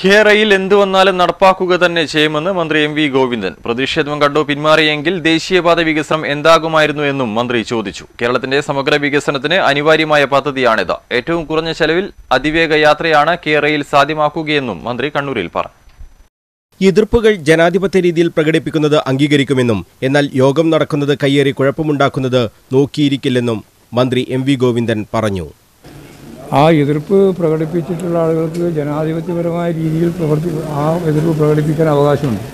കേരയിൽ എന്തു വന്നാലും നടപ്പാക്കുക തന്നെ ചെയ്യുമെന്ന് മന്ത്രി എം വി ഗോവിന്ദൻ പ്രതിഷേധം കണ്ടു പിന്മാറിയെങ്കിൽ ദേശീയപാത വികസനം എന്താകുമായിരുന്നു എന്നും മന്ത്രി ചോദിച്ചു കേരളത്തിന്റെ സമഗ്ര വികസനത്തിന് അനിവാര്യമായ പദ്ധതിയാണിത് ഏറ്റവും കുറഞ്ഞ ചെലവിൽ അതിവേഗ യാത്രയാണ് കേരയിൽ സാധ്യമാക്കുകയെന്നും മന്ത്രി കണ്ണൂരിൽ പറഞ്ഞു എതിർപ്പുകൾ ജനാധിപത്യ രീതിയിൽ പ്രകടിപ്പിക്കുന്നത് അംഗീകരിക്കുമെന്നും എന്നാൽ യോഗം നടക്കുന്നത് കയ്യേറി കുഴപ്പമുണ്ടാക്കുന്നത് നോക്കിയിരിക്കില്ലെന്നും മന്ത്രി എം വി ഗോവിന്ദൻ പറഞ്ഞു ആ എതിർപ്പ് പ്രകടിപ്പിച്ചിട്ടുള്ള ആളുകൾക്ക് ജനാധിപത്യപരമായ രീതിയിൽ പ്രവർത്തി ആ എതിർപ്പ് പ്രകടിപ്പിക്കാൻ അവകാശമുണ്ട്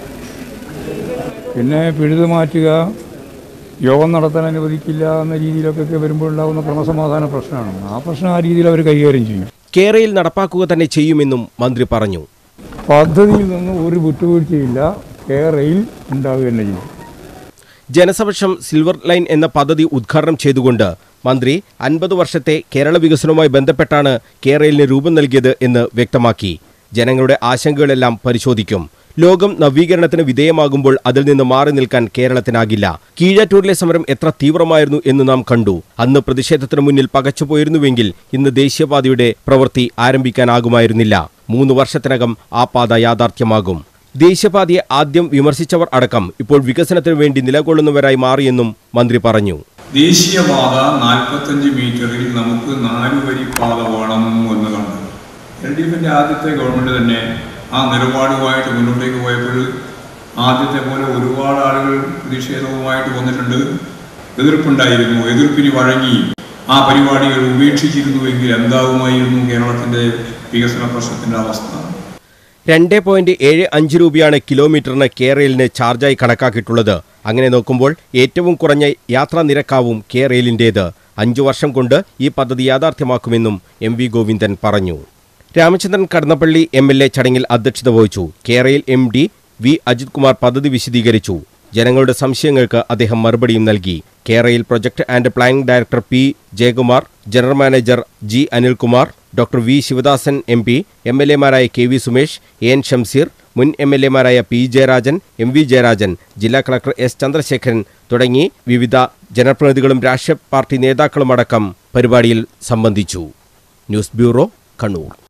പിന്നെ പിഴുതു മാറ്റുക യോഗം നടത്താൻ അനുവദിക്കില്ല എന്ന രീതിയിലൊക്കെ വരുമ്പോഴുണ്ടാകുന്ന ക്രമസമാധാന പ്രശ്നമാണ് ആ പ്രശ്നം ആ രീതിയിൽ അവർ കൈകാര്യം ചെയ്യും കേരയിൽ നടപ്പാക്കുക തന്നെ ചെയ്യുമെന്നും മന്ത്രി പറഞ്ഞു പദ്ധതിയിൽ നിന്ന് ഒരു വിട്ടുവീഴ്ചയില്ല കേരയിൽ ഉണ്ടാവുക തന്നെ ചെയ്യും ജനസമക്ഷം സിൽവർ ലൈൻ എന്ന പദ്ധതി ഉദ്ഘാടനം ചെയ്തുകൊണ്ട് മന്ത്രി അൻപത് വർഷത്തെ കേരള വികസനവുമായി ബന്ധപ്പെട്ടാണ് കേരളിന് രൂപം നൽകിയത് എന്ന് വ്യക്തമാക്കി ജനങ്ങളുടെ ആശങ്കകളെല്ലാം പരിശോധിക്കും ലോകം നവീകരണത്തിന് വിധേയമാകുമ്പോൾ അതിൽ നിന്ന് മാറി നിൽക്കാൻ കേരളത്തിനാകില്ല കീഴാറ്റൂരിലെ സമരം എത്ര തീവ്രമായിരുന്നു എന്ന് നാം കണ്ടു അന്ന് പ്രതിഷേധത്തിന് മുന്നിൽ പകച്ചുപോയിരുന്നുവെങ്കിൽ ഇന്ന് ദേശീയപാതയുടെ പ്രവൃത്തി ആരംഭിക്കാനാകുമായിരുന്നില്ല മൂന്ന് വർഷത്തിനകം ആ പാത യാഥാർത്ഥ്യമാകും ദേശീയപാതയെ ആദ്യം വിമർശിച്ചവർ അടക്കം ഇപ്പോൾ വികസനത്തിനു വേണ്ടി നിലകൊള്ളുന്നവരായി മാറിയെന്നും മന്ത്രി പറഞ്ഞു ദേശീയപാത നാൽപ്പത്തഞ്ച് മീറ്ററിൽ നമുക്ക് നാല് വരി പാത വേണം എന്ന് കണ്ടു എൽ ഡി എഫിൻ്റെ ആദ്യത്തെ ഗവൺമെൻറ് തന്നെ ആ നിലപാടുമായിട്ട് മുന്നോട്ടേക്ക് പോയപ്പോൾ ആദ്യത്തെ പോലെ ഒരുപാട് ആളുകൾ പ്രതിഷേധവുമായിട്ട് വന്നിട്ടുണ്ട് എതിർപ്പുണ്ടായിരുന്നു എതിർപ്പിന് വഴങ്ങി ആ പരിപാടികൾ ഉപേക്ഷിച്ചിരുന്നുവെങ്കിൽ എന്താകുമായിരുന്നു കേരളത്തിൻ്റെ വികസന പ്രശ്നത്തിൻ്റെ അവസ്ഥ രണ്ട് പോയിന്റ് ഏഴ് അഞ്ച് രൂപയാണ് കിലോമീറ്ററിന് കേരളിന് ചാർജായി കണക്കാക്കിയിട്ടുള്ളത് അങ്ങനെ നോക്കുമ്പോൾ ഏറ്റവും കുറഞ്ഞ യാത്രാ നിരക്കാവും കേരളിൻ്റേത് അഞ്ചു വർഷം കൊണ്ട് ഈ പദ്ധതി യാഥാർത്ഥ്യമാക്കുമെന്നും എം വി ഗോവിന്ദൻ പറഞ്ഞു Ramachandran Kadannappalli M L A ചടങ്ങിൽ അധ്യക്ഷത വഹിച്ചു കേരയിൽ M D V Ajith Kumar പദ്ധതി വിശദീകരിച്ചു ജനങ്ങളുടെ സംശയങ്ങൾക്ക് അദ്ദേഹം മറുപടിയും നൽകി കേരയിൽ project and planning director P Jayakumar general manager G Anilkumar doctor V Sivadasan M P M L എമാരായ K V Sumesh A N Shamseer മുൻ എം എൽ എമാരായ P Jayarajan M V Jayarajan ജില്ലാ കളക്ടർ എസ് ചന്ദ്രശേഖരൻ തുടങ്ങി വിവിധ ജനപ്രതിനിധികളും രാഷ്ട്രീയ പാർട്ടി നേതാക്കളുമടക്കം പരിപാടിയിൽ സംബന്ധിച്ചു ന്യൂസ് ബ്യൂറോ കണ്ണൂർ